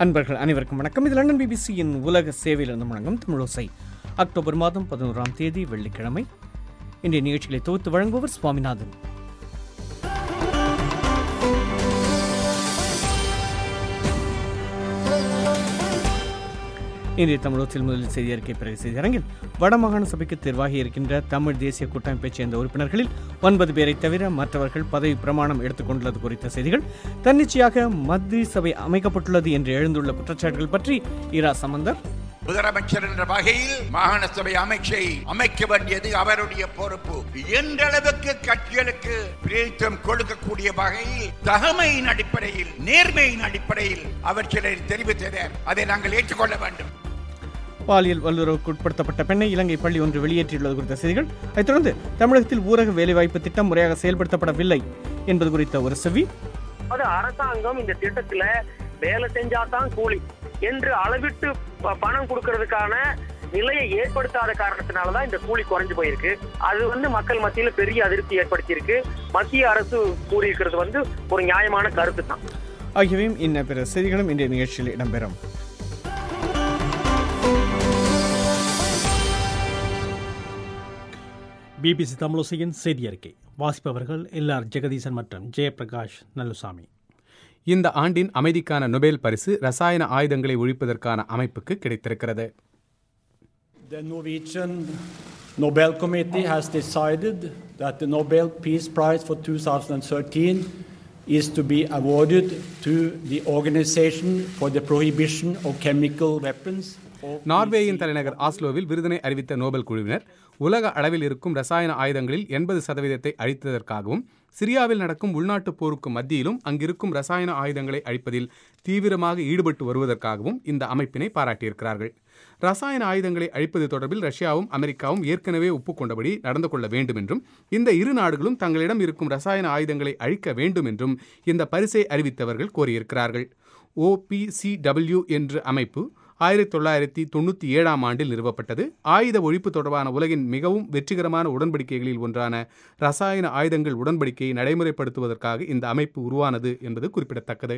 அன்பர்கள் அனைவருக்கும் வணக்கம் இது லண்டன் பிபிசியின் உலக சேவையிலிருந்து வழங்கும் தமிழோசை அக்டோபர் மாதம் பதினோராம் தேதி வெள்ளிக்கிழமை இன்றைய நிகழ்ச்சிகளை தொகுத்து வழங்குபவர் சுவாமிநாதன் இன்றைய தமிழகத்தில் முதலில் செய்தி அறிக்கை பிறகு செய்தி அரங்கில் வடமாகாண சபைக்கு தேர்வாகி இருக்கின்ற தமிழ் தேசிய கூட்டமைப்பைச் சேர்ந்த உறுப்பினர்களில் ஒன்பது பேரை தவிர மற்றவர்கள் பதவி பிரமாணம் எடுத்துக்கொண்டுள்ளது குறித்த செய்திகள் தன்னிச்சையாக மத்திய சபை அமைக்கப்பட்டுள்ளது என்று எழுந்துள்ள குற்றச்சாட்டுகள் பற்றி இரா சம்பந்தர் முதலமைச்சர் என்ற வகையில் மாகாண சபை அமைச்சை அமைக்க வேண்டியது அவருடைய பொறுப்பு எந்த அளவுக்கு கட்சிகளுக்கு பிரேத்தம் கொடுக்கக்கூடிய வகையில் தகமையின் அடிப்படையில் நேர்மையின் அடிப்படையில் அவர் சிலர் தெரிவித்தனர் அதை நாங்கள் ஏற்றுக்கொள்ள வேண்டும் பாலியல் வல்லுறவுக்கு உட்படுத்தப்பட்ட பெண்ணை இலங்கை பள்ளி ஒன்று வெளியேற்றியுள்ளது குறித்த செய்திகள் அதைத் தொடர்ந்து தமிழகத்தில் ஊரக வேலைவாய்ப்பு திட்டம் முறையாக செயல்படுத்தப்படவில்லை என்பது குறித்த ஒரு செவி அது அரசாங்கம் இந்த திட்டத்துல வேலை செஞ்சாதான் கூலி என்று அளவிட்டு ப- பணம் கொடுக்கறதுக்கான நிலையை ஏற்படுத்தாத காரணத்தினாலதான் இந்த கூலி குறைஞ்சு போயிருக்கு அது வந்து மக்கள் மத்தியில பெரிய அதிருப்தி ஏற்படுத்தியிருக்கு மத்திய அரசு கூறியிருக்கிறது வந்து ஒரு நியாயமான கருத்து தான் ஆகியவையும் இன்ன பிற செய்திகளும் இன்றைய நிகழ்ச்சியில் இடம்பெறும் பிபிசி தமிழோசையின் செய்தி அறிக்கை வாசிப்பவர்கள் எல்ஆர் ஜெகதீசன் மற்றும் ஜெயபிரகாஷ் நல்லுசாமி இந்த ஆண்டின் அமைதிக்கான நொபேல் பரிசு ரசாயன ஆயுதங்களை ஒழிப்பதற்கான அமைப்புக்கு கிடைத்திருக்கிறது The Norwegian Nobel Committee has decided that the Nobel Peace Prize for 2013 is to be awarded to the Organization for the Prohibition of Chemical Weapons. நார்வேயின் தலைநகர் ஆஸ்லோவில் விருதினை அறிவித்த நோபல் குழுவினர் உலக அளவில் இருக்கும் ரசாயன ஆயுதங்களில் எண்பது சதவீதத்தை அழித்ததற்காகவும் சிரியாவில் நடக்கும் உள்நாட்டுப் போருக்கு மத்தியிலும் அங்கிருக்கும் ரசாயன ஆயுதங்களை அழிப்பதில் தீவிரமாக ஈடுபட்டு வருவதற்காகவும் இந்த அமைப்பினை பாராட்டியிருக்கிறார்கள் ரசாயன ஆயுதங்களை அழிப்பது தொடர்பில் ரஷ்யாவும் அமெரிக்காவும் ஏற்கனவே ஒப்புக்கொண்டபடி நடந்து கொள்ள வேண்டும் என்றும் இந்த இரு நாடுகளும் தங்களிடம் இருக்கும் ரசாயன ஆயுதங்களை அழிக்க வேண்டும் என்றும் இந்த பரிசை அறிவித்தவர்கள் கோரியிருக்கிறார்கள் OPCW என்ற அமைப்பு ஆயிரத்தி தொள்ளாயிரத்தி தொண்ணூற்றி ஏழாம் ஆண்டில் நிறுவப்பட்டது ஆயுத ஒழிப்பு தொடர்பான உலகின் மிகவும் வெற்றிகரமான உடன்படிக்கைகளில் ஒன்றான ரசாயன ஆயுதங்கள் உடன்படிக்கையை நடைமுறைப்படுத்துவதற்காக இந்த அமைப்பு உருவானது என்பது குறிப்பிடத்தக்கது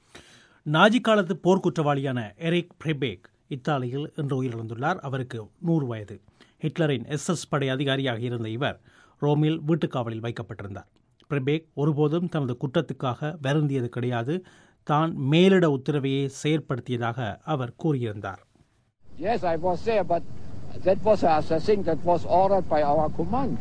நாஜி காலத்து போர்க்குற்றவாளியான எரிக் பிரெபேக் இத்தாலியில் இன்று உயிரிழந்துள்ளார் அவருக்கு நூறு வயது ஹிட்லரின் எஸ்எஸ் படை அதிகாரியாக இருந்த இவர் ரோமில் வீட்டுக்காவலில் வைக்கப்பட்டிருந்தார் பிரெபேக் ஒருபோதும் தனது குற்றத்துக்காக வருந்தியது கிடையாது தான் மேலிட உத்தரவையே செயற்படுத்தியதாக அவர் கூறியிருந்தார் Yes, I was there, but that was a thing that was ordered by our command.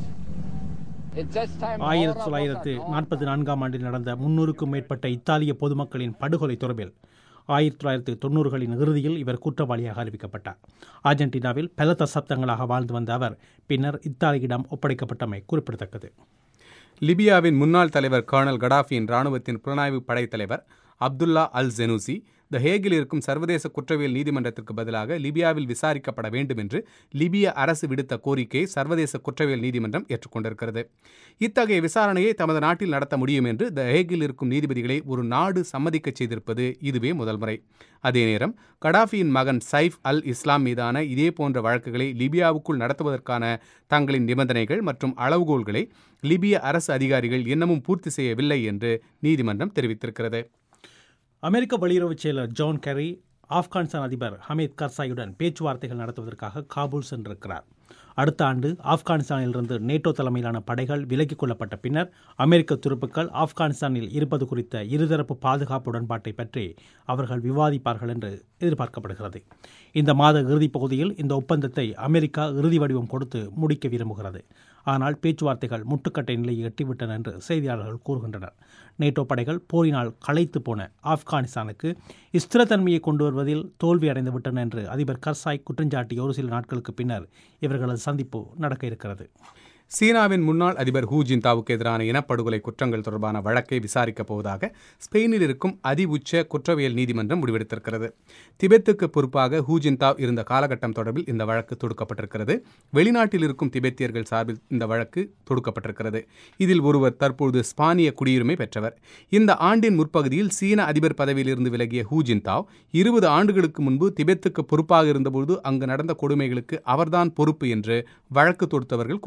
At that time, the ஆயிரத்தி order was தொள்ளாயிரத்து an order நாற்பத்தி நான்காம் ஆண்டில் நடந்த முன்னூறுக்கும் மேற்பட்ட இத்தாலிய பொதுமக்களின் படுகொலை தொடர்பில் ஆயிரத்தி தொள்ளாயிரத்தி தொண்ணூறுகளின் இறுதியில் இவர் குற்றவாளியாக அறிவிக்கப்பட்டார் அர்ஜென்டினாவில் பல தசாப்தங்களாக வாழ்ந்து வந்த அவர் பின்னர் இத்தாலியிடம் ஒப்படைக்கப்பட்டமை குறிப்பிடத்தக்கது லிபியாவின் முன்னாள் தலைவர் கர்னல் கடாஃபியின் இராணுவத்தின் புலனாய்வு படைத்தலைவர் அப்துல்லா அல் ஜெனூசி த ஹேகில் இருக்கும் சர்வதேச குற்றவியல் நீதிமன்றத்திற்கு பதிலாக லிபியாவில் விசாரிக்கப்பட வேண்டும் என்று லிபிய அரசு விடுத்த கோரிக்கையை சர்வதேச குற்றவியல் நீதிமன்றம் ஏற்றுக்கொண்டிருக்கிறது இத்தகைய விசாரணையை தமது நாட்டில் நடத்த முடியும் என்று த ஹேகில் இருக்கும் நீதிபதிகளை ஒரு நாடு சம்மதிக்கச் செய்திருப்பது இதுவே முதல் முறை அதே நேரம் கடாஃபியின் மகன் சைஃப் அல் இஸ்லாம் மீதான இதே போன்ற வழக்குகளை லிபியாவுக்குள் நடத்துவதற்கான தங்களின் நிபந்தனைகள் மற்றும் அளவுகோல்களை லிபிய அரசு அதிகாரிகள் இன்னமும் பூர்த்தி செய்யவில்லை என்று நீதிமன்றம் தெரிவித்திருக்கிறது அமெரிக்க வெளியுறவுச் செயலர் ஜான் கெர்ரி ஆப்கானிஸ்தான் அதிபர் ஹமீத் கர்சாயுடன் பேச்சுவார்த்தைகள் நடத்துவதற்காக காபூல் சென்றிருக்கிறார் அடுத்த ஆண்டு ஆப்கானிஸ்தானிலிருந்து நேட்டோ தலைமையிலான படைகள் விலக்கிக் கொள்ளப்பட்ட பின்னர் அமெரிக்க துருப்புக்கள் ஆப்கானிஸ்தானில் இருப்பது குறித்த இருதரப்பு பாதுகாப்பு உடன்பாட்டை பற்றி அவர்கள் விவாதிப்பார்கள் என்று எதிர்பார்க்கப்படுகிறது இந்த மாத இறுதிப் பகுதியில் இந்த ஒப்பந்தத்தை அமெரிக்கா இறுதி வடிவம் கொடுத்து முடிக்க விரும்புகிறது ஆனால் பேச்சுவார்த்தைகள் முட்டுக்கட்டை நிலையை எட்டிவிட்டன என்று செய்தியாளர்கள் கூறுகின்றனர் நேட்டோ படைகள் போரினால் களைத்து போன ஆப்கானிஸ்தானுக்கு ஸ்திரத்தன்மையை கொண்டு வருவதில் தோல்வி அடைந்து விட்டன என்று அதிபர் கர்சாய் குற்றஞ்சாட்டிய ஒரு சில நாட்களுக்கு பின்னர் இவர்களது சந்திப்பு நடக்க இருக்கிறது சீனாவின் முன்னாள் அதிபர் ஹூ ஜின்தாவுக்கு எதிரான இனப்படுகொலை குற்றங்கள் தொடர்பான வழக்கை விசாரிக்கப் போவதாக ஸ்பெயினில் இருக்கும் அதி உச்ச குற்றவியல் நீதிமன்றம் முடிவெடுத்திருக்கிறது திபெத்துக்கு பொறுப்பாக ஹூ ஜின்தாவ் இருந்த காலகட்டம் தொடர்பில் இந்த வழக்கு தொடுக்கப்பட்டிருக்கிறது வெளிநாட்டில் இருக்கும் திபெத்தியர்கள் சார்பில் இந்த வழக்கு தொடுக்கப்பட்டிருக்கிறது இதில் ஒருவர் தற்பொழுது ஸ்பானிய குடியுரிமை பெற்றவர் இந்த ஆண்டின் முற்பகுதியில் சீன அதிபர் பதவியிலிருந்து விலகிய ஹூ ஜின்தாவ் இருபது ஆண்டுகளுக்கு முன்பு திபெத்துக்கு பொறுப்பாக இருந்தபோது அங்கு நடந்த கொடுமைகளுக்கு அவர்தான் பொறுப்பு என்று வழக்கு தொடுத்தவர்கள் குற்றம் சுமத்தி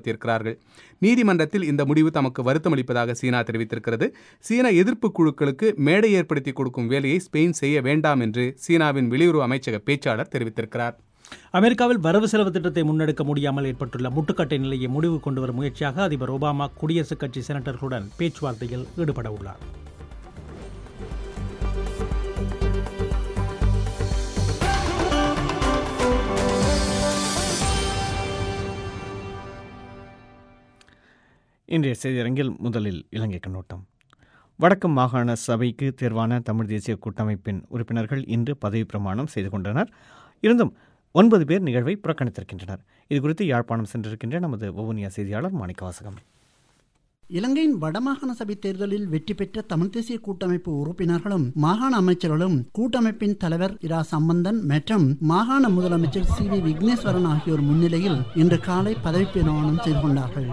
தெரிவித்திருக்கிறார்கள் நீதிமன்றத்தில் இந்த முடிவு தமக்கு வருத்தமளிப்பதாக சீனா தெரிவித்திருக்கிறது சீன எதிர்ப்பு குழுக்களுக்கு மேடை ஏற்படுத்தி கொடுக்கும் வேலையை ஸ்பெயின் செய்ய வேண்டாம் என்று சீனாவின் வெளியுறவு அமைச்சக பேச்சாளர் தெரிவித்திருக்கிறார் அமெரிக்காவில் வரவு செலவு திட்டத்தை முன்னெடுக்க முடியாமல் ஏற்பட்டுள்ள முட்டுக்கட்டை நிலையை முடிவு கொண்டு வரும் முயற்சியாக அதிபர் ஒபாமா குடியரசுக் கட்சி செனட்டர்களுடன் பேச்சுவார்த்தையில் ஈடுபட உள்ளார் இன்றைய செய்தியரங்கில் முதலில் இலங்கை கண்ணோட்டம் வடக்கு மாகாண சபைக்கு தேர்வான தமிழ் தேசிய கூட்டமைப்பின் உறுப்பினர்கள் இன்று பதவி பிரமாணம் செய்து கொண்டனர் இருந்தும் ஒன்பது பேர் நிகழ்வை புறக்கணித்திருக்கின்றனர் இதுகுறித்து யாழ்ப்பாணம் சென்றிருக்கின்ற நமது வவுனியா செய்தியாளர் மாணிக்கவாசகம் இலங்கையின் வடமாகாண சபை தேர்தலில் வெற்றி பெற்ற தமிழ் தேசிய கூட்டமைப்பு உறுப்பினர்களும் மாகாண அமைச்சர்களும் கூட்டமைப்பின் தலைவர் இரா சம்பந்தன் மற்றும் மாகாண முதலமைச்சர் சி வி விக்னேஸ்வரன் ஆகியோர் முன்னிலையில் இன்று காலை பதவி பிரமாணம் செய்து கொண்டார்கள்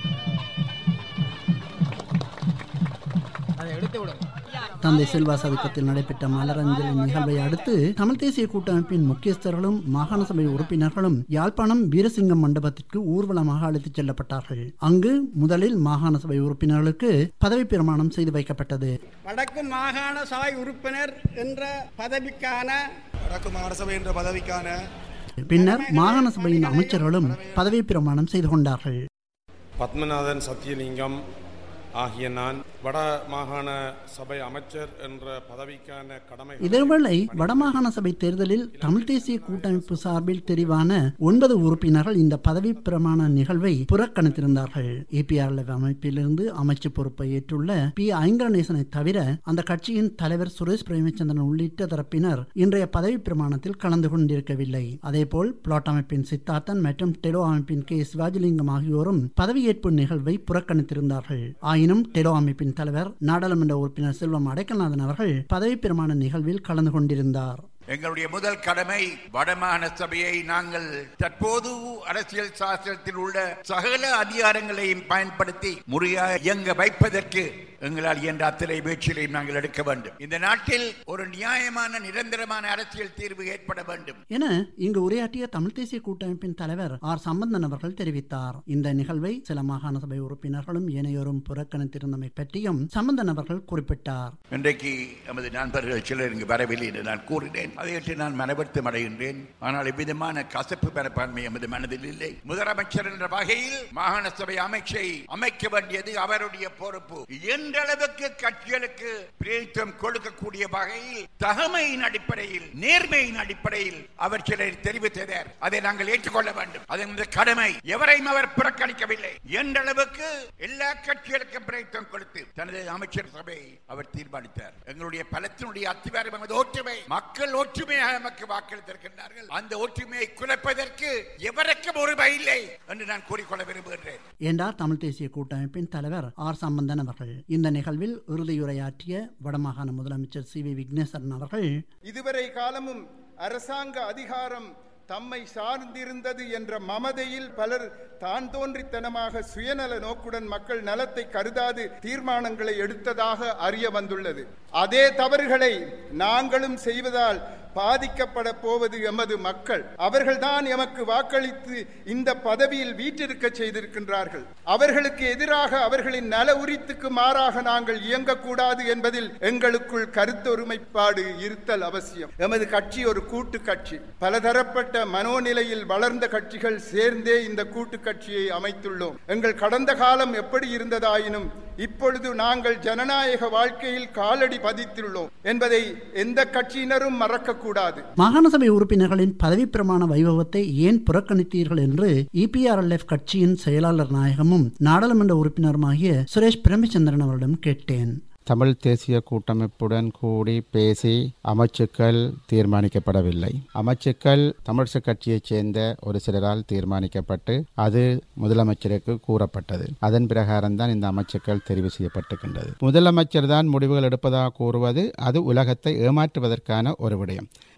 தந்தை செல்வா சதுக்கத்தில் நடைபெற்ற மலரஞ்சலி நிகழ்வை அடுத்து தமிழ் தேசிய கூட்டமைப்பின் முக்கியஸ்தர்களும் மாகாண சபை உறுப்பினர்களும் யாழ்ப்பாணம் வீரசிங்கம் மண்டபத்திற்கு ஊர்வலமாக அழைத்துச் செல்லப்பட்டார்கள் அங்கு முதலில் மாகாண சபை உறுப்பினர்களுக்கு பதவி பிரமாணம் செய்து வைக்கப்பட்டது வடக்கு மாகாண சபை உறுப்பினர் என்ற பதவிக்கான வடக்கு மாகாண சபை என்ற பதவிக்கான பின்னர் மாகாண சபையின் அமைச்சர்களும் பதவி பிரமாணம் செய்து கொண்டார்கள் பத்மநாதன் சத்தியலிங்கம் ஆகிய நான் வட மாகாண சபை அமைச்சர் என்ற பதவிக்கான கடமை இதேவேளை வடமாகாண சபை தேர்தலில் தமிழ் தேசிய கூட்டமைப்பு சார்பில் தெரிவான ஒன்பது உறுப்பினர்கள் இந்த பதவி பிரமாண நிகழ்வை புறக்கணித்திருந்தார்கள் ஏபிஆர்எல் அமைப்பிலிருந்து அமைச்சு பொறுப்பை ஏற்றுள்ள பி ஐங்கரநேசனை தவிர அந்த கட்சியின் தலைவர் சுரேஷ் பிரேமச்சந்திரன் உள்ளிட்ட தரப்பினர் இன்றைய பதவி பிரமாணத்தில் கலந்து கொண்டிருக்கவில்லை அதேபோல் பிளாட் அமைப்பின் சித்தார்த்தன் மற்றும் டெலோ அமைப்பின் கே சிவாஜிலிங்கம் ஆகியோரும் பதவியேற்பு நிகழ்வை புறக்கணித்திருந்தார்கள் ஆயினும் டெலோ அமைப்பின் தலைவர் நாடாளுமன்ற உறுப்பினர் செல்வம் அடைக்கல்நாதன் அவர்கள் பதவி பிரமாண நிகழ்வில் கலந்து கொண்டிருந்தார் எங்களுடைய முதல் கடமை வடமாகாண சபையை நாங்கள் தற்போது அரசியல் சாஸ்திரத்தில் உள்ள சகல அதிகாரங்களையும் பயன்படுத்தி முறையாக இயங்க வைப்பதற்கு எங்களால் இயன்ற அத்தனை முயற்சிகளையும் நாங்கள் எடுக்க வேண்டும் இந்த நாட்டில் ஒரு நியாயமான நிரந்தரமான அரசியல் தீர்வு ஏற்பட வேண்டும் என இங்கு உரையாற்றிய தமிழ் தேசிய கூட்டமைப்பின் தலைவர் ஆர் சம்பந்தன் அவர்கள் தெரிவித்தார் இந்த நிகழ்வை சில மாகாண சபை உறுப்பினர்களும் ஏனையோரும் புறக்கணித்திருந்தமை பற்றியும் சம்பந்தன் அவர்கள் குறிப்பிட்டார் இன்றைக்கு நமது நண்பர்கள் சிலர் இங்கு வரவில்லை என்று நான் கூறினேன் அதையிட்டு நான் மனவருத்தம் அடைகின்றேன் ஆனால் இவ்விதமான கசப்பு பெறப்பான்மை எமது மனதில் இல்லை முதலமைச்சர் என்ற வகையில் மாகாண சபை அமைச்சை அமைக்க வேண்டியது அவருடைய பொறுப்பு என்ற அளவுக்கு கட்சிகளுக்கு பிரேத்தம் கொடுக்கக்கூடிய வகையில் தகமையின் அடிப்படையில் நேர்மையின் அடிப்படையில் அவர் சிலர் தெரிவித்தனர் அதை நாங்கள் ஏற்றுக்கொள்ள வேண்டும் அது இந்த கடமை எவரையும் அவர் புறக்கணிக்கவில்லை என்ற அளவுக்கு எல்லா கட்சிகளுக்கும் பிரேத்தம் கொடுத்து தனது அமைச்சர் சபையை அவர் தீர்மானித்தார் எங்களுடைய பலத்தினுடைய அத்திவாரம் எமது ஒற்றுமை மக்கள் ஒற்றுமையாக நமக்கு வாக்களித்திருக்கின்றார்கள் அந்த ஒற்றுமையை குலைப்பதற்கு எவருக்கும் உரிமை இல்லை என்று நான் கூறிக்கொள்ள விரும்புகின்றேன் என்றார் தமிழ் தேசிய கூட்டமைப்பின் தலைவர் ஆர் சம்பந்தன் அவர்கள் இந்த நிகழ்வில் இறுதியுரையாற்றிய வடமாகாண முதலமைச்சர் சி வி விக்னேஸ்வரன் அவர்கள் இதுவரை காலமும் அரசாங்க அதிகாரம் தம்மை சார்ந்திருந்தது என்ற மமதையில் பலர் தான் தோன்றித்தனமாக சுயநல நோக்குடன் மக்கள் நலத்தை கருதாது தீர்மானங்களை எடுத்ததாக அறிய வந்துள்ளது அதே தவறுகளை நாங்களும் செய்வதால் பாதிக்கப்பட போவது எமது மக்கள் அவர்கள்தான் எமக்கு வாக்களித்து இந்த பதவியில் வீற்றிருக்க செய்திருக்கின்றார்கள் அவர்களுக்கு எதிராக அவர்களின் நல உரித்துக்கு மாறாக நாங்கள் இயங்கக்கூடாது என்பதில் எங்களுக்குள் கருத்தொருமைப்பாடு இருத்தல் அவசியம் எமது கட்சி ஒரு கூட்டு கட்சி பலதரப்பட்ட மனோநிலையில் வளர்ந்த கட்சிகள் சேர்ந்தே இந்த கூட்டு கட்சியை அமைத்துள்ளோம் எங்கள் கடந்த காலம் எப்படி இருந்ததாயினும் இப்பொழுது நாங்கள் ஜனநாயக வாழ்க்கையில் காலடி பதித்துள்ளோம் என்பதை எந்த கட்சியினரும் மறக்கக்கூடாது மாகாண சபை உறுப்பினர்களின் பதவி பிரமாண வைபவத்தை ஏன் புறக்கணித்தீர்கள் என்று இபிஆர்எல்எஃப் கட்சியின் செயலாளர் நாயகமும் நாடாளுமன்ற உறுப்பினருமாகிய சுரேஷ் பிரேமச்சந்திரன் அவரிடம் கேட்டேன் தமிழ் தேசிய கூட்டமைப்புடன் கூடி பேசி அமைச்சுக்கள் தீர்மானிக்கப்படவில்லை அமைச்சுக்கள் தமிழிசை கட்சியைச் சேர்ந்த ஒரு சிலரால் தீர்மானிக்கப்பட்டு அது முதலமைச்சருக்கு கூறப்பட்டது அதன் பிரகாரம் தான் இந்த அமைச்சுக்கள் தெரிவு செய்யப்பட்டிருக்கின்றது முதலமைச்சர் தான் முடிவுகள் எடுப்பதாக கூறுவது அது உலகத்தை ஏமாற்றுவதற்கான ஒரு விடயம்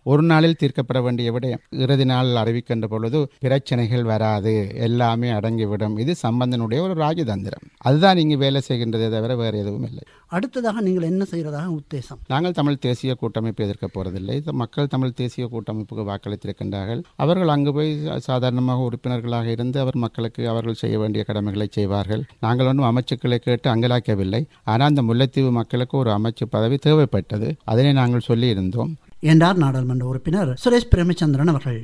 ஒரு நாளில் தீர்க்கப்பட வேண்டிய விடயம் இறுதி நாள் அறிவிக்கின்ற பொழுது பிரச்சனைகள் வராது எல்லாமே அடங்கிவிடும் இது சம்பந்தனுடைய ஒரு ராஜதந்திரம் அதுதான் இங்கு வேலை செய்கின்றதே தவிர வேறு எதுவும் இல்லை அடுத்ததாக நீங்கள் என்ன செய்கிறதாக உத்தேசம் நாங்கள் தமிழ் தேசிய கூட்டமைப்பு எதிர்க்க போறதில்லை இது மக்கள் தமிழ் தேசிய கூட்டமைப்புக்கு வாக்களித்திருக்கின்றார்கள் அவர்கள் அங்கு போய் சா- சாதாரணமாக உறுப்பினர்களாக இருந்து அவர் மக்களுக்கு அவர்கள் செய்ய வேண்டிய கடமைகளை செய்வார்கள் நாங்கள் ஒன்றும் அமைச்சுக்களை கேட்டு அங்கலாக்கவில்லை ஆனால் அந்த முல்லைத்தீவு மக்களுக்கு ஒரு அமைச்சு பதவி தேவைப்பட்டது அதனை நாங்கள் சொல்லியிருந்தோம் என்றார் நாடாளுமன்ற உறுப்பினர் சுரேஷ் பிரேமச்சந்திரன் அவர்கள்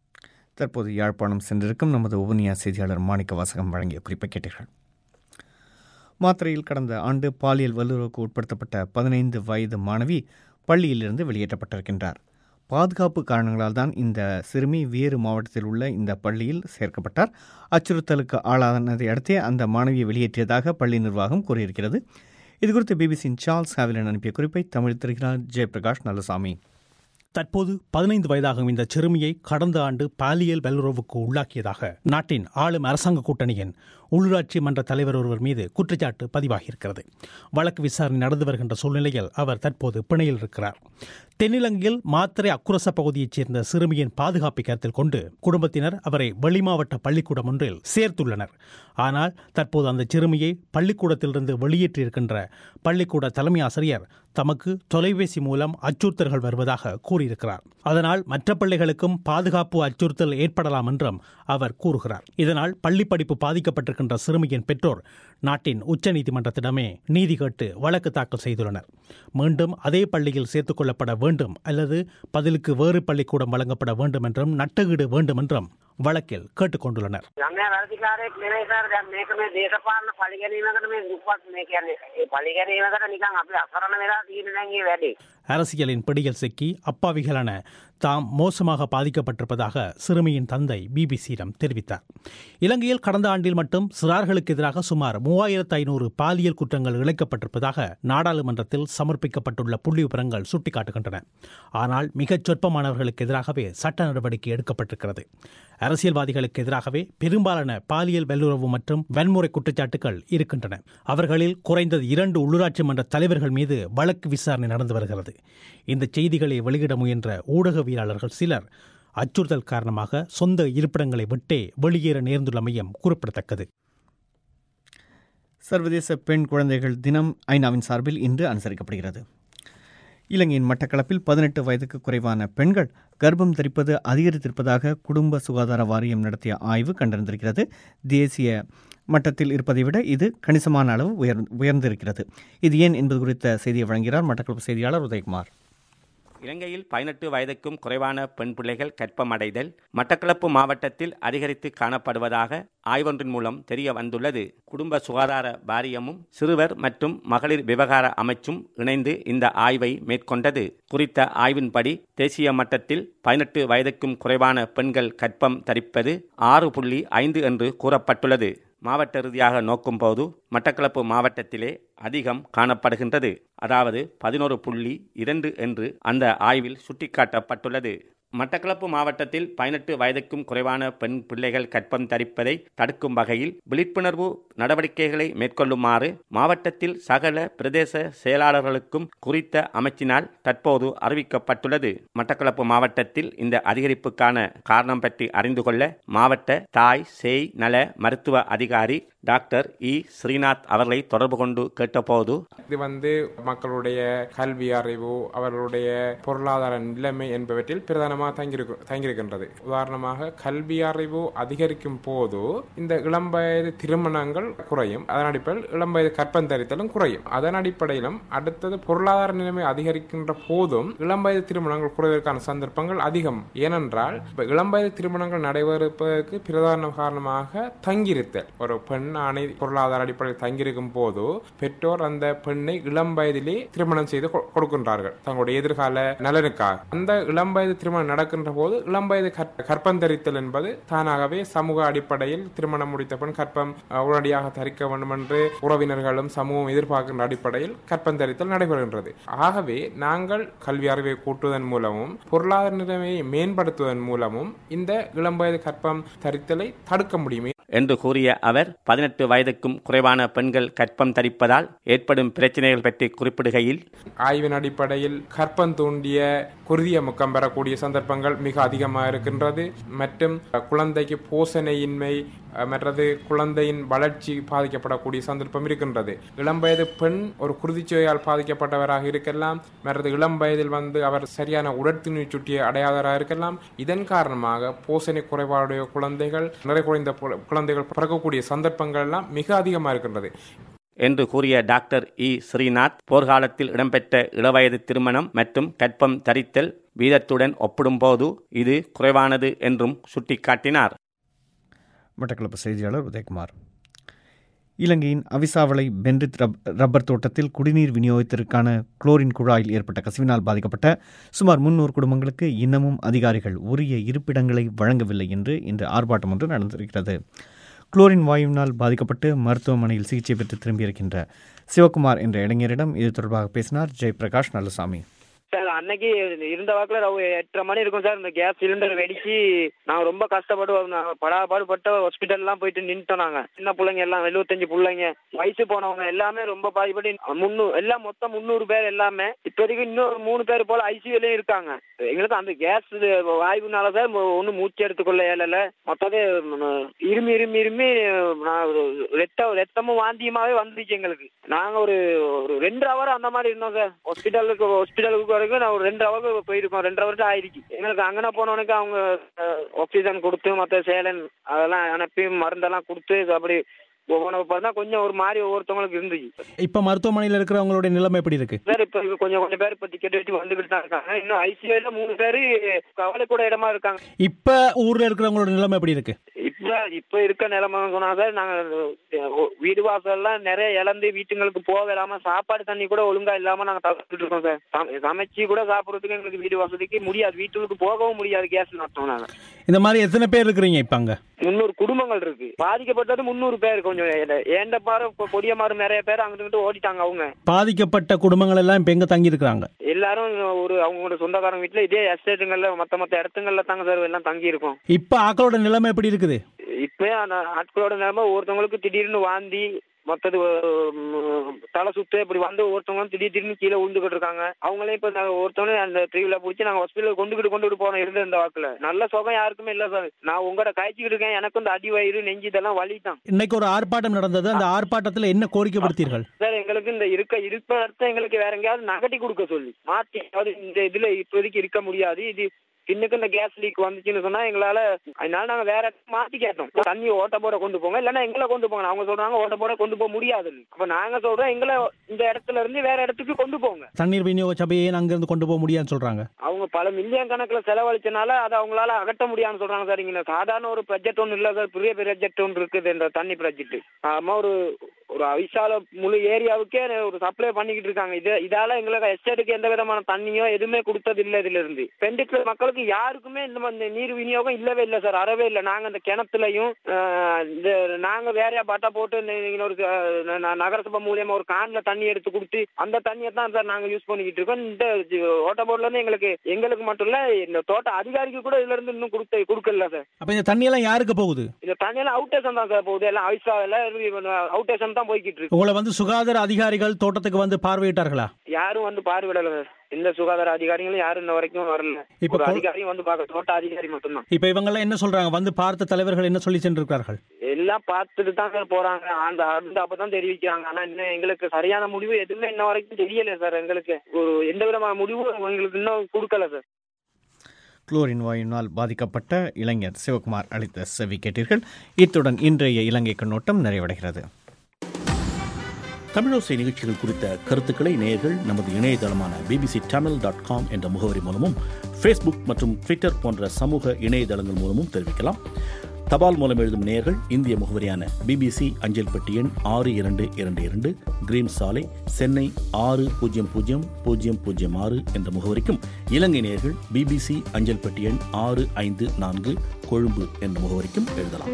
தற்போது யாழ்ப்பாணம் சென்றிருக்கும் நமது உபனியா செய்தியாளர் மாணிக்க வாசகம் வழங்கிய குறிப்பை கேட்டீர்கள் மாத்திரையில் கடந்த ஆண்டு பாலியல் வல்லுறவுக்கு உட்படுத்தப்பட்ட பதினைந்து வயது மாணவி பள்ளியிலிருந்து வெளியேற்றப்பட்டிருக்கின்றார் பாதுகாப்பு காரணங்களால் தான் இந்த சிறுமி வேறு மாவட்டத்தில் உள்ள இந்த பள்ளியில் சேர்க்கப்பட்டார் அச்சுறுத்தலுக்கு ஆளானதை அடுத்தே அந்த மாணவியை வெளியேற்றியதாக பள்ளி நிர்வாகம் கூறியிருக்கிறது இதுகுறித்து பிபிசியின் சார்ல்ஸ் ஹாவிலன் அனுப்பிய குறிப்பை தமிழ் திருகிறார் ஜெயபிரகாஷ் நல்லசாமி தற்போது பதினைந்து வயதாகும் இந்த சிறுமியை கடந்த ஆண்டு பாலியல் வல்லுறவுக்கு உள்ளாக்கியதாக நாட்டின் ஆளும் அரசாங்க கூட்டணியின் உள்ளூராட்சி மன்ற தலைவர் ஒருவர் மீது குற்றச்சாட்டு பதிவாகியிருக்கிறது வழக்கு விசாரணை நடந்து வருகின்ற சூழ்நிலையில் அவர் தற்போது பிணையில் இருக்கிறார் தென்னிலங்கையில் மாத்திரை அக்குரச பகுதியைச் சேர்ந்த சிறுமியின் பாதுகாப்பை கருத்தில் கொண்டு குடும்பத்தினர் அவரை வெளிமாவட்ட பள்ளிக்கூடம் ஒன்றில் சேர்த்துள்ளனர் ஆனால் தற்போது அந்த சிறுமியை பள்ளிக்கூடத்திலிருந்து வெளியேற்றியிருக்கின்ற பள்ளிக்கூட தலைமை ஆசிரியர் தமக்கு தொலைபேசி மூலம் அச்சுறுத்தல்கள் வருவதாக கூறியிருக்கிறார் அதனால் மற்ற பிள்ளைகளுக்கும் பாதுகாப்பு அச்சுறுத்தல் ஏற்படலாம் என்றும் அவர் கூறுகிறார் இதனால் பள்ளி படிப்பு பாதிக்கப்பட்டிருக்கின்ற சிறுமியின் பெற்றோர் நாட்டின் உச்சநீதிமன்றத்திடமே நீதி கேட்டு வழக்கு தாக்கல் செய்துள்ளனர் மீண்டும் அதே பள்ளியில் சேர்த்துக் கொள்ளப்பட வேண்டும் அல்லது பதிலுக்கு வேறு பள்ளிக்கூடம் வழங்கப்பட வேண்டும் என்றும் நட்டகீடு வேண்டும் என்றும் வழக்கில் கேட்டுக்கொண்டுள்ளனர் ළමයා වැරදිකාරයෙක් නෙවෙයි සර් දැන් මේක මේ දේශපාලන පරිගැනීමකට මේ දුප්පත් මේ කියන්නේ ඒ පරිගැනීමකට නිකන් අපි අසරණ වෙලා තියෙන දැන් මේ වැඩේ அரசியலின் பிடியில் சிக்கி அப்பாவிகளான தாம் மோசமாக பாதிக்கப்பட்டிருப்பதாக சிறுமியின் தந்தை பிபிசியிடம் தெரிவித்தார் இலங்கையில் கடந்த ஆண்டில் மட்டும் சிறார்களுக்கு எதிராக சுமார் மூவாயிரத்து ஐநூறு பாலியல் குற்றங்கள் இழைக்கப்பட்டிருப்பதாக நாடாளுமன்றத்தில் சமர்ப்பிக்கப்பட்டுள்ள புள்ளி விவரங்கள் சுட்டிக்காட்டுகின்றன ஆனால் மிகச் சொற்பமானவர்களுக்கு எதிராகவே சட்ட நடவடிக்கை எடுக்கப்பட்டிருக்கிறது அரசியல்வாதிகளுக்கு எதிராகவே பெரும்பாலான பாலியல் வல்லுறவு மற்றும் வன்முறை குற்றச்சாட்டுகள் இருக்கின்றன அவர்களில் குறைந்தது இரண்டு உள்ளூராட்சி மன்ற தலைவர்கள் மீது வழக்கு விசாரணை நடந்து வருகிறது இந்த செய்திகளை வெளியிட முயன்ற ஊடகவியலாளர்கள் சிலர் அச்சுறுத்தல் காரணமாக சொந்த இருப்பிடங்களை விட்டே வெளியேற நேர்ந்துள்ளமையும் குறிப்பிடத்தக்கது சர்வதேச பெண் குழந்தைகள் தினம் ஐநாவின் சார்பில் இன்று அனுசரிக்கப்படுகிறது இலங்கையின் மட்டக்களப்பில் பதினெட்டு வயதுக்கு குறைவான பெண்கள் கர்ப்பம் தரிப்பது அதிகரித்திருப்பதாக குடும்ப சுகாதார வாரியம் நடத்திய ஆய்வு கண்டறிந்திருக்கிறது தேசிய மட்டத்தில் இருப்பதை விட இது கணிசமான அளவு உயர் உயர்ந்திருக்கிறது இது ஏன் என்பது குறித்த செய்தியை வழங்குகிறார் மட்டக்களப்பு செய்தியாளர் உதயகுமார் இலங்கையில் பதினெட்டு வயதுக்கும் குறைவான பெண் பிள்ளைகள் கற்பமடைதல் மட்டக்களப்பு மாவட்டத்தில் அதிகரித்து காணப்படுவதாக ஆய்வொன்றின் மூலம் தெரிய வந்துள்ளது குடும்ப சுகாதார வாரியமும் சிறுவர் மற்றும் மகளிர் விவகார அமைச்சும் இணைந்து இந்த ஆய்வை மேற்கொண்டது குறித்த ஆய்வின்படி தேசிய மட்டத்தில் பதினெட்டு வயதுக்கும் குறைவான பெண்கள் கற்பம் தரிப்பது ஆறு புள்ளி ஐந்து என்று கூறப்பட்டுள்ளது மாவட்ட ரீதியாக நோக்கும்போது மட்டக்களப்பு மாவட்டத்திலே அதிகம் காணப்படுகின்றது அதாவது பதினோரு புள்ளி இரண்டு என்று அந்த ஆய்வில் சுட்டிக்காட்டப்பட்டுள்ளது மட்டக்களப்பு மாவட்டத்தில் பதினெட்டு வயதுக்கும் குறைவான பெண் பிள்ளைகள் கற்பம் தரிப்பதை தடுக்கும் வகையில் விழிப்புணர்வு நடவடிக்கைகளை மேற்கொள்ளுமாறு மாவட்டத்தில் சகல பிரதேச செயலாளர்களுக்கும் குறித்த அமைச்சினால் தற்போது அறிவிக்கப்பட்டுள்ளது மட்டக்களப்பு மாவட்டத்தில் இந்த அதிகரிப்புக்கான காரணம் பற்றி அறிந்து கொள்ள மாவட்ட தாய் சேய் நல மருத்துவ அதிகாரி டாக்டர் இ ஸ்ரீநாத் அவர்களை தொடர்பு கொண்டு கேட்டபோது இது வந்து மக்களுடைய கல்வி அறிவு அவர்களுடைய பொருளாதார நிலைமை என்பவற்றில் பிரதானமாக தங்கியிருக்கு தங்கியிருக்கின்றது உதாரணமாக கல்வி அறிவு அதிகரிக்கும் போது இந்த இளம் வயது திருமணங்கள் குறையும் அதன் அடிப்படையில் இளம் வயது கற்பந்தரித்தலும் குறையும் அதன் அடிப்படையிலும் அடுத்தது பொருளாதார நிலைமை அதிகரிக்கின்ற போதும் இளம் வயது திருமணங்கள் குறைவதற்கான சந்தர்ப்பங்கள் அதிகம் ஏனென்றால் இப்ப இளம் வயது திருமணங்கள் நடைபெறுவதற்கு பிரதான காரணமாக தங்கியிருத்தல் ஒரு பெண் ஆணை பொருளாதார அடிப்படையில் தங்கியிருக்கும் போது பெற்றோர் அந்த பெண்ணை இளம் வயதிலே திருமணம் செய்து கொ- கொடுக்கின்றார்கள் தங்களுடைய எதிர்கால நலனுக்காக அந்த இளம் வயது திருமணம் நடக்கின்ற போது இளம் வயது கற்- கற்பந்தரித்தல் என்பது தானாகவே சமூக அடிப்படையில் திருமணம் முடித்த பெண் கற்பம் அஹ், உடனடியாக தரிக்க வேண்டும் என்று உறவினர்களும் சமூகம் எதிர்பார்க்கின்ற அடிப்படையில் கற்பந்தரித்தல் நடைபெறுகின்றது ஆகவே நாங்கள் கல்வி அறிவை கூட்டுவதன் மூலமும் பொருளாதார நிலைமையை மேம்படுத்துவதன் மூலமும் இந்த இளம் வயது கற்பம் தரித்தலை தடுக்க முடியும் என்று கூறிய அவர் பதினெட்டு வயதுக்கும் குறைவான பெண்கள் கற்பம் தரிப்பதால் ஏற்படும் பிரச்சனைகள் பற்றி குறிப்பிடுகையில் ஆய்வின் அடிப்படையில் கற்பம் தூண்டிய குருதிய முக்கம் பெறக்கூடிய சந்தர்ப்பங்கள் மிக அதிகமாக இருக்கின்றது மற்றும் குழந்தைக்கு போஷணையின்மை மற்றது குழந்தையின் வளர்ச்சி பாதிக்கப்படக்கூடிய சந்தர்ப்பம் இருக்கின்றது இளம் வயது பெண் ஒரு குருதிச்சுவையால் பாதிக்கப்பட்டவராக இருக்கலாம் மற்றது இளம் வயதில் வந்து அவர் சரியான உடற்திணி சுட்டிய அடையாதவராக இருக்கலாம் இதன் காரணமாக போஷணை குறைபாடுடைய குழந்தைகள் நிறை குறைந்த குழந்தைகள் பிறக்கக்கூடிய சந்தர்ப்பங்கள் எல்லாம் மிக அதிகமாக இருக்கின்றது என்று கூறிய டாக்டர் இ ஸ்ரீநாத் போர்க்காலத்தில் இடம்பெற்ற இளவயது திருமணம் மற்றும் கற்பம் தரித்தல் வீதத்துடன் ஒப்பிடும்போது இது குறைவானது என்றும் சுட்டிக்காட்டினார் மட்டக்களப்பு செய்தியாளர் உதயகுமார் இலங்கையின் அவிசாவளை பென்ரித் ரப் ரப்பர் தோட்டத்தில் குடிநீர் விநியோகத்திற்கான குளோரின் குழாயில் ஏற்பட்ட கசிவினால் பாதிக்கப்பட்ட சுமார் முன்னூறு குடும்பங்களுக்கு இன்னமும் அதிகாரிகள் உரிய இருப்பிடங்களை வழங்கவில்லை என்று இன்று ஆர்ப்பாட்டம் ஒன்று நடந்திருக்கிறது குளோரின் வாயுவினால் பாதிக்கப்பட்டு மருத்துவமனையில் சிகிச்சை பெற்று திரும்பியிருக்கின்ற சிவகுமார் என்ற இளைஞரிடம் இது தொடர்பாக பேசினார் ஜெயபிரகாஷ் நல்லசாமி சார் அன்னைக்கு இருந்த வாக்குல ஒரு எட்டரை மணி இருக்கும் சார் இந்த கேஸ் சிலிண்டர் வெடிச்சு நான் ரொம்ப கஷ்டப்பட்டு படாபாடுபட்ட ஹாஸ்பிட்டல் எல்லாம் போயிட்டு நின்றுட்டோம் நாங்க சின்ன பிள்ளைங்க எல்லாம் எழுபத்தஞ்சு பிள்ளைங்க வயசு போனவங்க எல்லாமே ரொம்ப பாதிப்பட்டு முன்னூறு எல்லாம் மொத்தம் முந்நூறு பேர் எல்லாமே இப்போதைக்கு இன்னொரு மூணு பேர் போல ஐசியூலயும் இருக்காங்க எங்களுக்கு அந்த கேஸ் வாய்வுனால சார் ஒன்றும் மூச்சு எடுத்துக்கொள்ள இயலல மொத்தமே இருமி இருமி இருமி நான் ரத்த ரத்தமும் வாந்தியமாவே வந்துச்சு எங்களுக்கு நாங்க ஒரு ஒரு ரெண்டு ஹவர் அந்த மாதிரி இருந்தோம் சார் ஹாஸ்பிட்டலுக்கு ஹாஸ்பிட்டலுக்கு வரைக்கும் நான் ஒரு ரெண்டு ஹவருக்கு போயிருக்கோம் ரெண்டு ஹவர்ட்டு ஆயிடுச்சு எங்களுக்கு அங்கன போனவனுக்கு அவங்க ஆக்சிஜன் கொடுத்து மற்ற சேலன் அதெல்லாம் அனுப்பி மருந்தெல்லாம் கொடுத்து அப்படி ஒவ்வொன்று பார்த்தா கொஞ்சம் ஒரு மாதிரி ஒவ்வொருத்தவங்களுக்கு இருந்துச்சு இப்ப மருத்துவமனையில் இருக்கிறவங்களுடைய நிலைமை எப்படி இருக்கு சார் இப்ப கொஞ்சம் கொஞ்சம் பேர் இப்ப டிக்கெட் வச்சு வந்துகிட்டு தான் இருக்காங்க இன்னும் ஐசியூல மூணு பேரு கவலை கூட இடமா இருக்காங்க இப்ப ஊர்ல இருக்கிறவங்களோட நிலைமை எப்படி இருக்கு இப்ப இப்ப இருக்க நிலைமை சொன்னா சார் நாங்க வீடு வாசல்லாம் நிறைய இழந்து வீட்டுங்களுக்கு போக இல்லாம சாப்பாடு தண்ணி கூட ஒழுங்கா இல்லாம நாங்க தவிர்த்துட்டு இருக்கோம் சார் சமைச்சு கூட சாப்பிடுறதுக்கு எங்களுக்கு வீடு வசதிக்கு முடியாது வீட்டுக்கு போகவும் முடியாது கேஸ் நடத்தோம் நாங்க இந்த மாதிரி எத்தனை பேர் இருக்கிறீங்க இப்ப அங்க முன்னூறு குடும்பங்கள் இருக்கு பாதிக்கப்பட்டது முன்னூறு பேர் கொஞ்சம் ஏண்ட பாரு கொடிய மாறு நிறைய பேர் அங்கிட்டு ஓடிட்டாங்க அவங்க பாதிக்கப்பட்ட குடும்பங்கள் எல்லாம் இப்ப எங்க தங்கி இருக்கிறாங்க எல்லாரும் ஒரு அவங்களோட சொந்தக்காரங்க வீட்டுல இதே எஸ்டேட்டுங்கள்ல மத்த மத்த இடத்துங்கள்ல தாங்க சார் எல்லாம் தங்கி இருக்கோம் இப்ப ஆக்களோட நிலைமை எப்படி இருக்குது இப்ப அந்த ஆட்களோட நிலைமை ஒருத்தவங்களுக்கு திடீர்னு வாந்தி மற்றது தலை சுத்து இப்படி வந்து ஒருத்தவங்க திடீர் திடீர்னு கீழே விழுந்துகிட்டு இருக்காங்க அவங்களே இப்ப ஒருத்தவங்க அந்த ட்ரீவில பிடிச்சி நாங்க ஹாஸ்பிட்டல் கொண்டுகிட்டு கொண்டுட்டு போனோம் இருந்த இந்த வாக்குல நல்ல சுகம் யாருக்குமே இல்ல சார் நான் உங்கள்கிட்ட காய்ச்சிக்கிட்டு இருக்கேன் எனக்கு இந்த அடி வயிறு நெஞ்சு இதெல்லாம் வலி தான் இன்னைக்கு ஒரு ஆர்ப்பாட்டம் நடந்தது அந்த ஆர்ப்பாட்டத்துல என்ன கோரிக்கைப்படுத்தீர்கள் சார் எங்களுக்கு இந்த இருக்க இருப்ப இடத்த எங்களுக்கு வேற எங்கேயாவது நகட்டி கொடுக்க சொல்லி மாத்தி அதாவது இந்த இதுல இப்போதைக்கு இருக்க முடியாது இது இன்னுக்கு இந்த கேஸ் லீக் வந்துச்சுன்னு சொன்னா எங்களால அதனால நாங்க வேற மாத்தி கேட்டோம் தண்ணி ஓட்ட போட கொண்டு போங்க இல்லன்னா எங்களை கொண்டு போங்க அவங்க சொல்றாங்க ஓட்ட போட கொண்டு போக முடியாது அப்ப நாங்க சொல்றோம் எங்களை இந்த இடத்துல இருந்து வேற இடத்துக்கு கொண்டு போங்க தண்ணீர் விநியோக சபையை அங்க இருந்து கொண்டு போக முடியாதுன்னு சொல்றாங்க அவங்க பல மில்லியன் கணக்குல செலவழிச்சனால அதை அவங்களால அகற்ற முடியாதுன்னு சொல்றாங்க சார் இங்க சாதாரண ஒரு ப்ரொஜெக்ட் ஒன்று இல்ல சார் பெரிய ப்ரொஜெக்ட் ஒன்று இருக்குது இந்த தண்ணி ப்ராஜெக்ட் ஆமா ஒரு ஒரு அவிசால முழு ஏரியாவுக்கே ஒரு சப்ளை பண்ணிக்கிட்டு இருக்காங்க இது இதால எங்களுக்கு எஸ்டேட்டுக்கு எந்த விதமான தண்ணியோ எதுவுமே கொடுத்தது இல்ல இதுல இருந்து பெண்டிட்ல மக்களுக்கு யாருக்குமே இந்த மாதிரி நீர் விநியோகம் இல்லவே இல்லை சார் அறவே இல்லை நாங்க இந்த கிணத்துலயும் இந்த நாங்க வேறையா பட்டா போட்டு ஒரு நகரசபை மூலியமா ஒரு கான்ல தண்ணி எடுத்து கொடுத்து அந்த தண்ணியை தான் சார் நாங்க யூஸ் பண்ணிக்கிட்டு இருக்கோம் இந்த ஓட்ட போர்ட்ல இருந்து எங்களுக்கு எங்களுக்கு மட்டும் இல்ல இந்த தோட்ட அதிகாரிக்கு கூட இதுல இருந்து இன்னும் கொடுத்த கொடுக்கல சார் அப்ப இந்த தண்ணி எல்லாம் யாருக்கு போகுது இந்த தண்ணி எல்லாம் அவுட்டேஷன் தான் சார் போகுது எல்லாம் அவிசாவில அவுட்டேஷன் தான் போய்கிட்டு இருக்கு உங்களை வந்து சுகாதார அதிகாரிகள் தோட்டத்துக்கு வந்து பார்வையிட்டார்களா யாரும் வந்து பார்வையிடல சார் எந்த சுகாதார அதிகாரிகளும் யாரும் இன்ன வரைக்கும் வரல இப்ப அதிகாரியும் வந்து பார்க்க தோட்ட அதிகாரி மட்டும்தான் இப்ப இவங்க எல்லாம் என்ன சொல்றாங்க வந்து பார்த்த தலைவர்கள் என்ன சொல்லி சென்றிருக்கிறார்கள் எல்லாம் பார்த்துட்டு தான் சார் போறாங்க அந்த அந்த அப்பதான் தெரிவிக்கிறாங்க ஆனா இன்னும் எங்களுக்கு சரியான முடிவு எதுவுமே இன்ன வரைக்கும் தெரியல சார் எங்களுக்கு ஒரு எந்த விதமான முடிவும் எங்களுக்கு இன்னும் கொடுக்கல சார் குளோரின் வாயுவினால் பாதிக்கப்பட்ட இளைஞர் சிவகுமார் அளித்த செவி கேட்டீர்கள் இத்துடன் இன்றைய இலங்கை கண்ணோட்டம் நிறைவடைகிறது தமிழோசை நிகழ்ச்சிகள் குறித்த கருத்துக்களை நேயர்கள் நமது இணையதளமான பிபிசி தமிழ் டாட் காம் என்ற முகவரி மூலமும் ஃபேஸ்புக் மற்றும் ட்விட்டர் போன்ற சமூக இணையதளங்கள் மூலமும் தெரிவிக்கலாம் தபால் மூலம் எழுதும் நேயர்கள் இந்திய முகவரியான பிபிசி அஞ்சல் பெட்டி எண் ஆறு இரண்டு இரண்டு இரண்டு கிரீன் சாலை சென்னை ஆறு பூஜ்ஜியம் பூஜ்ஜியம் பூஜ்ஜியம் பூஜ்ஜியம் ஆறு என்ற முகவரிக்கும் இலங்கை நேயர்கள் பிபிசி அஞ்சல் பெட்டி எண் ஆறு ஐந்து நான்கு கொழும்பு என்ற முகவரிக்கும் எழுதலாம்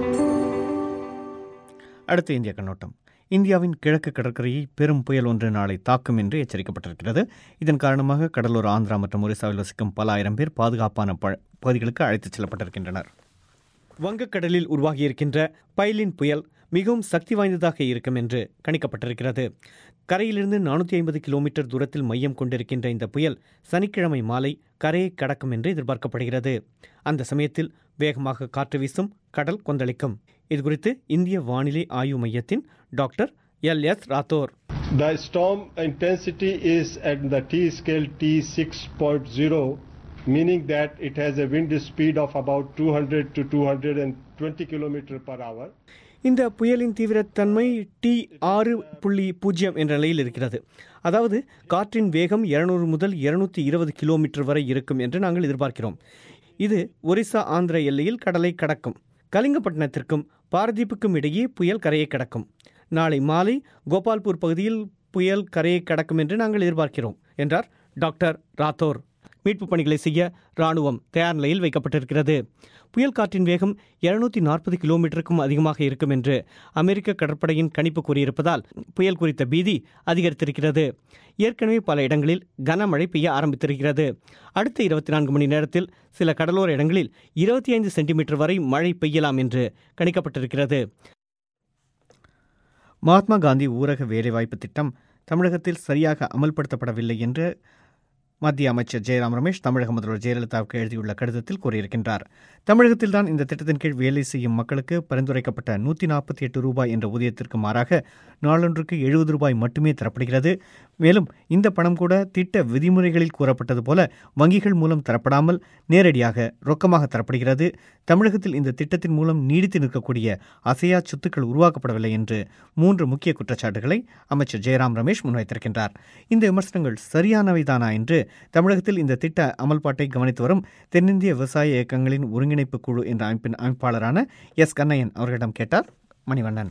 அடுத்த இந்திய கண்ணோட்டம் இந்தியாவின் கிழக்கு கடற்கரையை பெரும் புயல் ஒன்று நாளை தாக்கும் என்று எச்சரிக்கப்பட்டிருக்கிறது இதன் காரணமாக கடலூர் ஆந்திரா மற்றும் ஒரிசாவில் வசிக்கும் பல ஆயிரம் பேர் பாதுகாப்பான பகுதிகளுக்கு அழைத்துச் செல்லப்பட்டிருக்கின்றனர் வங்கக்கடலில் உருவாகியிருக்கின்ற பைலின் புயல் மிகவும் சக்தி வாய்ந்ததாக இருக்கும் என்று கணிக்கப்பட்டிருக்கிறது கரையிலிருந்து நானூற்றி ஐம்பது கிலோமீட்டர் தூரத்தில் மையம் கொண்டிருக்கின்ற இந்த புயல் சனிக்கிழமை மாலை கரையை கடக்கும் என்று எதிர்பார்க்கப்படுகிறது அந்த சமயத்தில் வேகமாக காற்று வீசும் கடல் கொந்தளிக்கும் இதுகுறித்து இந்திய வானிலை ஆய்வு மையத்தின் doctor L S Rathore The storm intensity is at the T scale T6.0, meaning that it has a wind speed of about 200 to 220 km per hour. இந்த புயலின் தீவிரத்தன்மை டி ஆறு புள்ளி பூஜ்ஜியம் என்ற நிலையில் இருக்கிறது அதாவது காற்றின் வேகம் இருநூறு முதல் இருநூத்தி இருபது கிலோமீட்டர் வரை இருக்கும் என்று நாங்கள் எதிர்பார்க்கிறோம் இது ஒரிசா ஆந்திர எல்லையில் கடலை கடக்கும் கலிங்கப்பட்டினத்திற்கும் பாரதீப்புக்கும் இடையே புயல் கரையை கடக்கும் நாளை மாலை கோபால்பூர் பகுதியில் புயல் கரையை கடக்கும் என்று நாங்கள் எதிர்பார்க்கிறோம் என்றார் டாக்டர் ராத்தோர் மீட்புப் பணிகளை செய்ய ராணுவம் தயார் நிலையில் வைக்கப்பட்டிருக்கிறது புயல் காற்றின் வேகம் இருநூத்தி நாற்பது கிலோமீட்டருக்கும் அதிகமாக இருக்கும் என்று அமெரிக்க கடற்படையின் கணிப்பு கூறியிருப்பதால் புயல் குறித்த பீதி அதிகரித்திருக்கிறது ஏற்கனவே பல இடங்களில் கனமழை பெய்ய ஆரம்பித்திருக்கிறது அடுத்த இருபத்தி நான்கு மணி நேரத்தில் சில கடலோர இடங்களில் இருபத்தி ஐந்து சென்டிமீட்டர் வரை மழை பெய்யலாம் என்று கணிக்கப்பட்டிருக்கிறது மகாத்மா காந்தி ஊரக வேலைவாய்ப்பு திட்டம் தமிழகத்தில் சரியாக அமல்படுத்தப்படவில்லை என்று மத்திய அமைச்சர் ஜெயராம் ரமேஷ் தமிழக முதல்வர் ஜெயலலிதாவுக்கு எழுதியுள்ள கடிதத்தில் கூறியிருக்கின்றார் தமிழகத்தில்தான் இந்த திட்டத்தின் கீழ் வேலை செய்யும் மக்களுக்கு பரிந்துரைக்கப்பட்ட நூற்றி நாற்பத்தி எட்டு ரூபாய் என்ற ஊதியத்திற்கு மாறாக நாளொன்றுக்கு எழுபது ரூபாய் மட்டுமே தரப்படுகிறது மேலும் இந்த பணம் கூட திட்ட விதிமுறைகளில் கூறப்பட்டது போல வங்கிகள் மூலம் தரப்படாமல் நேரடியாக ரொக்கமாக தரப்படுகிறது தமிழகத்தில் இந்த திட்டத்தின் மூலம் நீடித்து நிற்கக்கூடிய அசையா சொத்துக்கள் உருவாக்கப்படவில்லை என்று மூன்று முக்கிய குற்றச்சாட்டுகளை அமைச்சர் ஜெயராம் ரமேஷ் முன்வைத்திருக்கின்றார் இந்த விமர்சனங்கள் சரியானவைதானா என்று தமிழகத்தில் இந்த திட்ட அமல்பாட்டை கவனித்து வரும் தென்னிந்திய விவசாய இயக்கங்களின் ஒருங்கிணைப்பு குழு என்ற அமைப்பின் அமைப்பாளரான எஸ் கண்ணையன் அவர்களிடம் கேட்டார் மணிவண்ணன்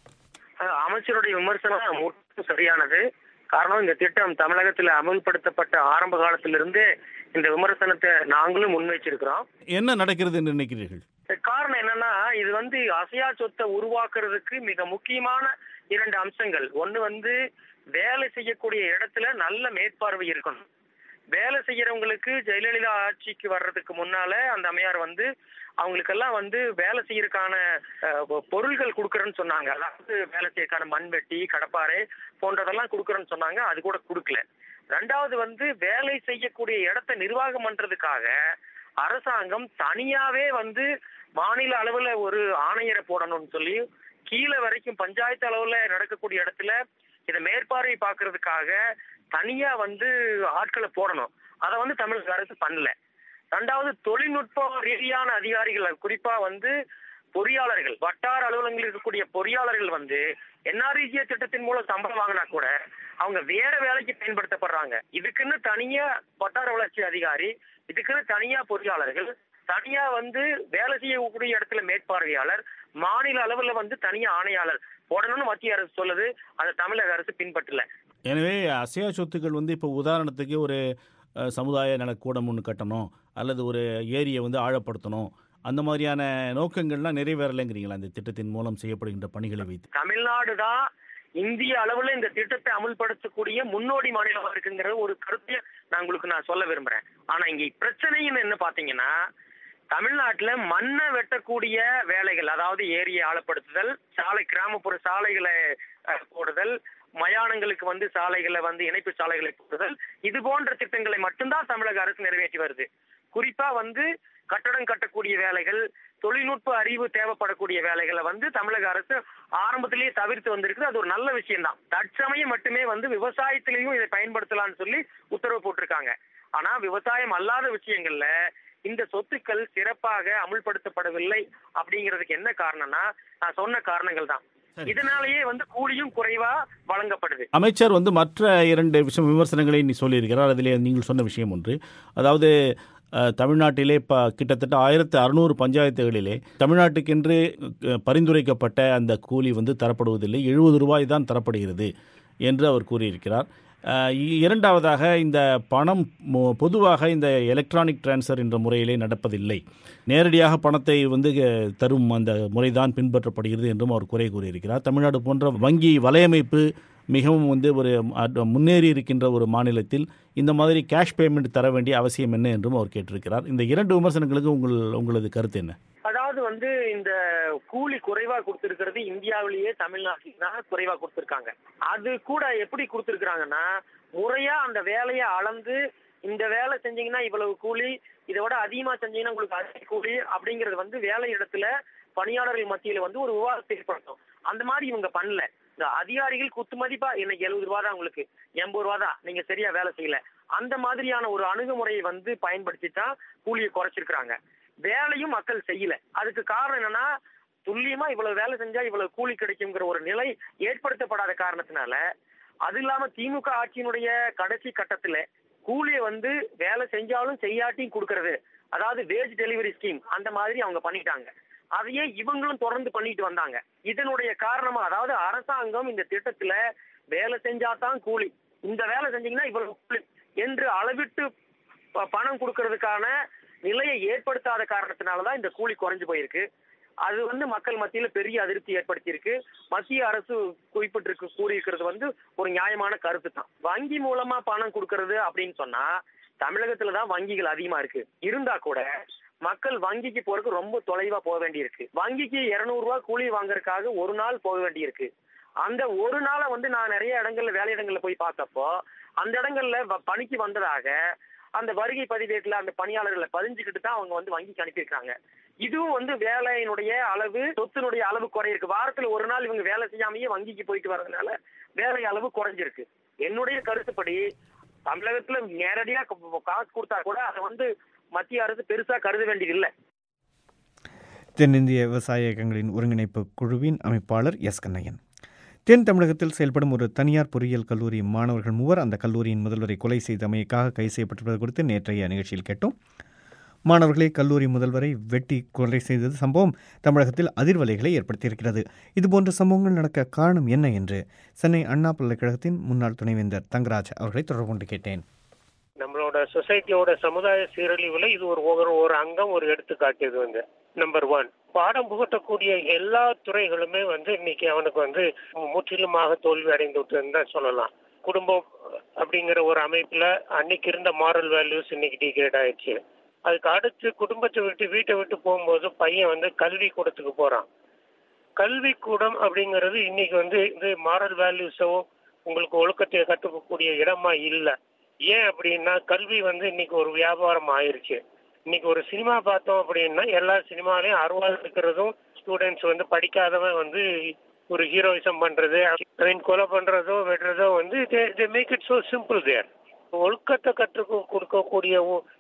அமைச்சருடைய விமர்சனம் முற்றிலும் சரியானது காரணம் இந்த திட்டம் தமிழகத்தில் அமல்படுத்தப்பட்ட ஆரம்ப காலத்திலிருந்தே இந்த விமர்சனத்தை நாங்களும் முன்வைச்சிருக்கிறோம் என்ன நடக்கிறது என்று நினைக்கிறீர்கள் காரணம் என்னன்னா இது வந்து அசையா சொத்தை உருவாக்குறதுக்கு மிக முக்கியமான இரண்டு அம்சங்கள் ஒண்ணு வந்து வேலை செய்யக்கூடிய இடத்துல நல்ல மேற்பார்வை இருக்கணும் வேலை செய்யறவங்களுக்கு ஜெயலலிதா ஆட்சிக்கு வர்றதுக்கு முன்னால அந்த அம்மையார் வந்து அவங்களுக்கெல்லாம் வந்து வேலை செய்யறதுக்கான பொருள்கள் கொடுக்கறேன்னு சொன்னாங்க அதாவது வேலை செய்யறதுக்கான மண்வெட்டி கடப்பாறை போன்றதெல்லாம் கொடுக்கறேன்னு சொன்னாங்க அது கூட கொடுக்கல ரெண்டாவது வந்து வேலை செய்யக்கூடிய இடத்தை நிர்வாகம் பண்றதுக்காக அரசாங்கம் தனியாவே வந்து மாநில அளவுல ஒரு ஆணையரை போடணும்னு சொல்லி கீழே வரைக்கும் பஞ்சாயத்து அளவுல நடக்கக்கூடிய இடத்துல இதை மேற்பார்வை பாக்குறதுக்காக தனியா வந்து ஆட்களை போடணும் அதை வந்து தமிழக அரசு பண்ணல ரெண்டாவது தொழில்நுட்ப ரீதியான அதிகாரிகள் குறிப்பா வந்து பொறியாளர்கள் வட்டார அலுவலகங்களில் இருக்கக்கூடிய பொறியாளர்கள் வந்து என்ஆர்இஜிஏ திட்டத்தின் மூலம் சம்பளம் வாங்கினா கூட அவங்க வேற வேலைக்கு பயன்படுத்தப்படுறாங்க இதுக்குன்னு தனியா வட்டார வளர்ச்சி அதிகாரி இதுக்குன்னு தனியா பொறியாளர்கள் தனியா வந்து வேலை செய்யக்கூடிய இடத்துல மேற்பார்வையாளர் மாநில அளவுல வந்து தனியா ஆணையாளர் போடணும்னு மத்திய அரசு சொல்லுது அதை தமிழக அரசு பின்பற்றல எனவே அசையா சொத்துக்கள் வந்து இப்போ உதாரணத்துக்கு ஒரு அஹ், சமுதாய நலக்கூடம் ஒன்று கட்டணும் அல்லது ஒரு ஏரியை வந்து ஆழப்படுத்தணும் அந்த மாதிரியான நோக்கங்கள்லாம் நிறைவேறலைங்கிறீங்களா இந்த திட்டத்தின் மூலம் செய்யப்படுகின்ற பணிகளை வைத்து தமிழ்நாடு தான் இந்திய அளவுல இந்த திட்டத்தை அமல்படுத்தக்கூடிய முன்னோடி மாநிலமா இருக்குங்கிற ஒரு கருத்தையும் நான் உங்களுக்கு நான் சொல்ல விரும்புறேன் ஆனா இங்க பிரச்சனைன்னு என்ன பாத்தீங்கன்னா தமிழ்நாட்டுல மண்ணை வெட்டக்கூடிய வேலைகள் அதாவது ஏரியை ஆழப்படுத்துதல் சாலை கிராமப்புற சாலைகளை அஹ், போடுதல் மயானங்களுக்கு வந்து சாலைகளை வந்து இணைப்பு சாலைகளை போடுதல் இது போன்ற திட்டங்களை மட்டும்தான் தமிழக அரசு நிறைவேற்றி வருது குறிப்பா வந்து கட்டடம் கட்டக்கூடிய வேலைகள் தொழில்நுட்ப அறிவு தேவைப்படக்கூடிய வேலைகளை வந்து தமிழக அரசு ஆரம்பத்திலேயே தவிர்த்து வந்திருக்குது அது ஒரு நல்ல விஷயம் தான் தற்சமயம் மட்டுமே வந்து விவசாயத்திலையும் இதை பயன்படுத்தலாம்னு சொல்லி உத்தரவு போட்டிருக்காங்க ஆனா விவசாயம் அல்லாத விஷயங்கள்ல இந்த சொத்துக்கள் சிறப்பாக அமுல்படுத்தப்படவில்லை அப்படிங்கிறதுக்கு என்ன காரணம்னா நான் சொன்ன காரணங்கள் தான் இதனாலேயே வந்து கூலியும் குறைவா வழங்கப்படுது அமைச்சர் வந்து மற்ற இரண்டு விஷயம் விமர்சனங்களை நீ சொல்லியிருக்கிறார் அதிலே நீங்கள் சொன்ன விஷயம் ஒன்று அதாவது அஹ், தமிழ்நாட்டிலே இப்போ கிட்டத்தட்ட ஆயிரத்து அறுநூறு பஞ்சாயத்துகளிலே தமிழ்நாட்டுக்கென்று அஹ், பரிந்துரைக்கப்பட்ட அந்த கூலி வந்து தரப்படுவதில்லை எழுபது ரூபாய் தான் தரப்படுகிறது என்று அவர் கூறியிருக்கிறார் அஹ், இ- இரண்டாவதாக இந்த பணம் மொ- பொதுவாக இந்த எலக்ட்ரானிக் டிரான்ஸ்ஃபர் என்ற முறையிலே நடப்பதில்லை நேரடியாக பணத்தை வந்து அஹ், தரும் அந்த முறைதான் பின்பற்றப்படுகிறது என்றும் அவர் குறை கூறியிருக்கிறார் தமிழ்நாடு போன்ற வங்கி வலையமைப்பு மிகவும் வந்து ஒரு அட்- முன்னேறி இருக்கின்ற ஒரு மாநிலத்தில் இந்த மாதிரி கேஷ் பேமெண்ட் தர வேண்டிய அவசியம் என்ன என்றும் அவர் கேட்டிருக்கிறார் இந்த இரண்டு விமர்சனங்களுக்கு உங்கள் உங்களது கருத்து என்ன அதாவது அதாவது வந்து இந்த கூலி குறைவா கொடுத்திருக்கிறது இந்தியாவிலேயே தமிழ்நாட்டில் தான் குறைவா கொடுத்திருக்காங்க அது கூட எப்படி கொடுத்திருக்காங்கன்னா முறையா அந்த வேலையை அளந்து இந்த வேலை செஞ்சீங்கன்னா இவ்வளவு கூலி இதை விட அதிகமா செஞ்சீங்கன்னா உங்களுக்கு அதிக கூலி அப்படிங்கறது வந்து வேலை இடத்துல பணியாளர்கள் மத்தியில வந்து ஒரு விவாதத்தை ஏற்படுத்தும் அந்த மாதிரி இவங்க பண்ணல இந்த அதிகாரிகள் குத்து மதிப்பா இன்னைக்கு எழுபது ரூபா தான் உங்களுக்கு எண்பது ரூபா தான் நீங்க சரியா வேலை செய்யல அந்த மாதிரியான ஒரு அணுகுமுறையை வந்து பயன்படுத்தி தான் கூலியை குறைச்சிருக்கிறாங்க வேலையும் மக்கள் செய்யல அதுக்கு காரணம் என்னன்னா துல்லியமா இவ்வளவு வேலை செஞ்சா இவ்வளவு கூலி கிடைக்குங்கிற ஒரு நிலை ஏற்படுத்தப்படாத காரணத்தினால அது இல்லாம திமுக ஆட்சியினுடைய கடைசி கட்டத்துல கூலியை வந்து வேலை செஞ்சாலும் செய்யாட்டியும் கொடுக்கறது அதாவது வேஜ் டெலிவரி ஸ்கீம் அந்த மாதிரி அவங்க பண்ணிட்டாங்க அதையே இவங்களும் தொடர்ந்து பண்ணிட்டு வந்தாங்க இதனுடைய காரணமா அதாவது அரசாங்கம் இந்த திட்டத்துல வேலை செஞ்சாதான் கூலி இந்த வேலை செஞ்சீங்கன்னா இவ்வளவு கூலி என்று அளவிட்டு ப- பணம் கொடுக்கறதுக்கான நிலையை ஏற்படுத்தாத காரணத்தினாலதான் இந்த கூலி குறைஞ்சு போயிருக்கு அது வந்து மக்கள் மத்தியில பெரிய அதிருப்தி ஏற்படுத்தியிருக்கு மத்திய அரசு குறிப்பிட்டிருக்கு கூறியிருக்கிறது வந்து ஒரு நியாயமான கருத்து தான் வங்கி மூலமா பணம் கொடுக்கறது அப்படின்னு சொன்னா தமிழகத்துல தான் வங்கிகள் அதிகமா இருக்கு இருந்தா கூட மக்கள் வங்கிக்கு போறதுக்கு ரொம்ப தொலைவா போக வேண்டியிருக்கு வங்கிக்கு 200 ரூபாய் கூலி வாங்குறதுக்காக ஒரு நாள் போக வேண்டியிருக்கு அந்த ஒரு நாளை வந்து நான் நிறைய இடங்கள்ல வேலை இடங்கள்ல போய் பார்த்தப்போ அந்த இடங்கள்ல வ- பணிக்கு வந்ததாக அந்த வருகை பதிவேட்டுல அந்த பணியாளர்களை பதிஞ்சுக்கிட்டு தான் அவங்க வந்து வங்கிக்கு அனுப்பியிருக்காங்க இதுவும் வந்து வேலையினுடைய அளவு சொத்தினுடைய அளவு குறையிருக்கு வாரத்துல ஒரு நாள் இவங்க வேலை செய்யாமயே வங்கிக்கு போயிட்டு வர்றதுனால வேலை அளவு குறைஞ்சிருக்கு என்னுடைய கருத்துப்படி தமிழகத்துல நேரடியா க- காசு கொடுத்தா கூட அதை வந்து மத்திய அரசு பெருசா கருத வேண்டியதில்லை தென்னிந்திய விவசாய இயக்கங்களின் ஒருங்கிணைப்பு குழுவின் அமைப்பாளர் எஸ் கண்ணையன் தென் தமிழகத்தில் செயல்படும் ஒரு தனியார் பொறியியல் கல்லூரி மாணவர்கள் மூவர் அந்த கல்லூரியின் முதல்வரை கொலை செய்தமைக்காக கைது செய்யப்பட்டிருப்பது குறித்து நேற்றைய நிகழ்ச்சியில் கேட்டோம் மாணவர்களே கல்லூரி முதல்வரை வெட்டி கொலை செய்தது சம்பவம் தமிழகத்தில் அதிர்வலைகளை ஏற்படுத்தியிருக்கிறது இதுபோன்ற சம்பவங்கள் நடக்க காரணம் என்ன என்று சென்னை அண்ணா பல்கலைக்கழகத்தின் முன்னாள் துணைவேந்தர் தங்கராஜ் அவர்களை தொடர்பு கொண்டு கேட்டேன் நம்மளோட சொசைட்டியோட சமுதாய சீரழிவுல இது ஒரு ஒரு ஒரு அங்கம் ஒரு எடுத்துக்காட்டு இது வந்து நம்பர் ஒன் பாடம் புகட்டக்கூடிய எல்லா துறைகளுமே வந்து இன்னைக்கு அவனுக்கு வந்து முற்றிலுமாக தோல்வி அடைந்து விட்டுன்னு தான் சொல்லலாம் குடும்பம் அப்படிங்கிற ஒரு அமைப்புல அன்னைக்கு இருந்த மாரல் வேல்யூஸ் இன்னைக்கு டிகிரேட் ஆயிடுச்சு அதுக்கு அடுத்து குடும்பத்தை விட்டு வீட்டை விட்டு போகும்போது பையன் வந்து கல்வி கூடத்துக்கு போறான் கல்வி கூடம் அப்படிங்கிறது இன்னைக்கு வந்து இது மாரல் வேல்யூஸோ உங்களுக்கு ஒழுக்கத்தை கற்றுக்கக்கூடிய இடமா இல்லை ஏன் அப்படின்னா கல்வி வந்து இன்னைக்கு ஒரு வியாபாரம் ஆயிருச்சு இன்னைக்கு ஒரு சினிமா பார்த்தோம் அப்படின்னா எல்லா சினிமாலையும் அருவாள் இருக்கிறதும் ஸ்டூடெண்ட்ஸ் வந்து படிக்காதவன் வந்து ஒரு ஹீரோயிசம் பண்றது ஐ மீன் கொலை பண்றதோ வெட்டுறதோ வந்து make it so simple their ஒழுக்கத்தை கற்றுக் கொடுக்கக்கூடிய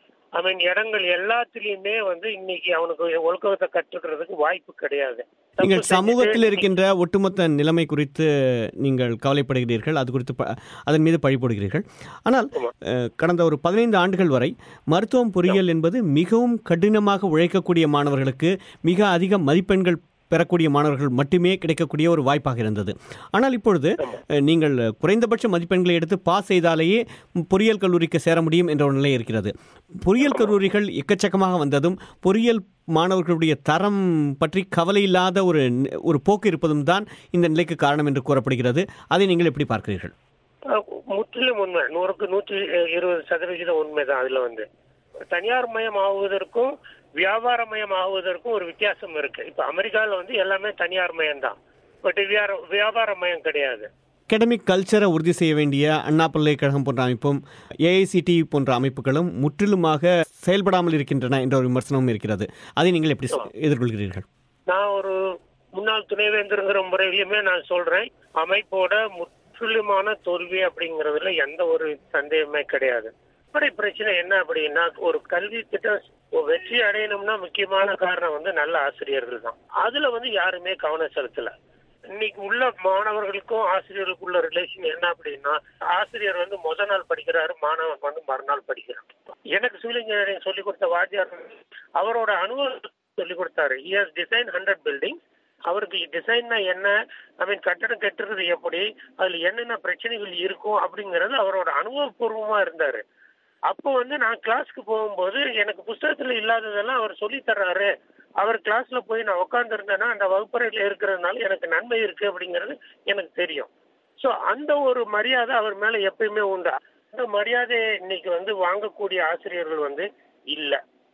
ஐ மீன் இடங்கள் எல்லாத்துலயுமே வந்து இன்னைக்கு அவனுக்கு ஒழுக்கத்தை கற்றுக்கிறதுக்கு வாய்ப்பு கிடையாது நீங்கள் சமூகத்தில் இருக்கின்ற ஒட்டுமொத்த நிலைமை குறித்து நீங்கள் கவலைப்படுகிறீர்கள் அது குறித்து ப- அதன் மீது பழி போடுகிறீர்கள் ஆனால் அஹ், கடந்த ஒரு பதினைந்து ஆண்டுகள் வரை மருத்துவம் பொறியியல் என்பது மிகவும் கடினமாக உழைக்கக்கூடிய மாணவர்களுக்கு மிக அதிக மதிப்பெண்கள் பெறக்கூடிய மாணவர்கள் மட்டுமே கிடைக்கக்கூடிய ஒரு வாய்ப்பாக இருந்தது ஆனால் இப்பொழுது அஹ், நீங்கள் குறைந்தபட்ச மதிப்பெண்களை எடுத்து பாஸ் செய்தாலேயே பொறியியல் கல்லூரிக்கு சேர முடியும் என்ற ஒரு நிலை இருக்கிறது பொறியியல் கல்லூரிகள் எக்கச்சக்கமாக வந்ததும் பொறியியல் மாணவர்களுடைய தரம் பற்றி கவலை இல்லாத ஒரு ஒரு போக்கு இருப்பதும் தான் இந்த நிலைக்கு காரணம் என்று கூறப்படுகிறது அதை நீங்கள் எப்படி பார்க்கிறீர்கள் அஹ் முற்றிலும் உண்மை நூறுக்கு நூற்றி இருபது சதவிகிதம் உண்மைதான் அதுல வந்து தனியார் மயம் ஆகுவதற்கும் வியாபார மயம் ஆகுவதற்கும் ஒரு வித்தியாசம் இருக்கு இப்ப அமெரிக்கால வந்து எல்லாமே தனியார் மயம் தான் பட் வியாபார மயம் கிடையாது அகடமிக் கல்ச்சரை உறுதி செய்ய வேண்டிய அண்ணா பல்கலைக்கழகம் போன்ற அமைப்பும் ஏஐசிடி போன்ற அமைப்புகளும் முற்றிலுமாக செயல்படாமல் இருக்கின்றன என்ற ஒரு விமர்சனமும் இருக்கிறது அதை நீங்கள் எப்படி எதிர்கொள்கிறீர்கள் நான் ஒரு முன்னாள் துணைவேந்தருங்கிற முறையிலுமே நான் சொல்றேன் அமைப்போட முற்றிலுமான தோல்வி அப்படிங்கறதுல எந்த ஒரு சந்தேகமே கிடையாது அடிப்படை பிரச்சனை என்ன அப்படின்னா ஒரு கல்வி திட்டம் ஒரு வெற்றி அடையணும்னா முக்கியமான காரணம் வந்து நல்ல ஆசிரியர்கள் தான் அதுல வந்து யாருமே கவனம் செலுத்தல இன்னைக்கு உள்ள மாணவர்களுக்கும் ஆசிரியர்களுக்கும் உள்ள ரிலேஷன் என்ன அப்படின்னா ஆசிரியர் வந்து முத நாள் படிக்கிறாரு மாணவன் வந்து மறுநாள் படிக்கிறான் எனக்கு சிவில் இன்ஜினியரிங் சொல்லி கொடுத்த வாத்தியார் வந்து அவரோட அனுபவம் சொல்லி கொடுத்தாரு ஹியஸ் டிசைன் ஹண்ட்ரட் பில்டிங் அவருக்கு டிசைன்னா என்ன ஐ மீன் கட்டடம் கட்டுறது எப்படி அதுல என்னென்ன பிரச்சனைகள் இருக்கும் அப்படிங்கறது அவரோட அனுபவபூர்வமா இருந்தாரு அப்போ வந்து நான் கிளாஸ்க்கு போகும்போது எனக்கு புஸ்தகத்துல இல்லாததெல்லாம் அவர் சொல்லி தர்றாரு அவர் கிளாஸ்ல போய் நான் உட்கார்ந்து இருந்தேன்னா அந்த வகுப்பறையில இருக்கிறதுனால எனக்கு நன்மை இருக்கு அப்படிங்கிறது எனக்கு தெரியும் சோ அந்த ஒரு மரியாதை அவர் மேல எப்பயுமே உண்டு அந்த மரியாதையை இன்னைக்கு வந்து வாங்கக்கூடிய ஆசிரியர்கள் வந்து இல்ல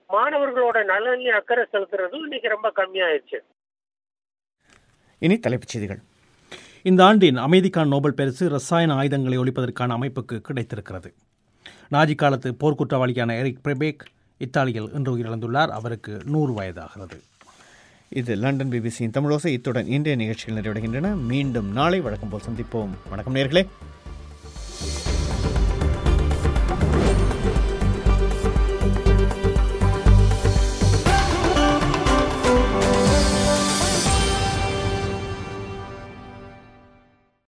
மாணவர்களோட நலன்லயும் அக்கறை செலுத்துறதும் இன்னைக்கு ரொம்ப கம்மியாயிருச்சு இனி தலைப்புச் செய்திகள் இந்த ஆண்டின் அமைதிக்கான நோபல் பரிசு ரசாயன ஆயுதங்களை ஒழிப்பதற்கான அமைப்புக்கு கிடைத்திருக்கிறது நாஜி காலத்து போர்க்குற்றவாளியான எரிக் பிரபேக் இத்தாலியில் இன்று உயிரிழந்துள்ளார் அவருக்கு நூறு வயதாகிறது இது லண்டன் பிபிசியின் தமிழோசை இத்துடன் இன்றைய நிகழ்ச்சிகள் நிறைவடைகின்றன மீண்டும் நாளை வழக்கம் போல் சந்திப்போம் வணக்கம் நேர்களே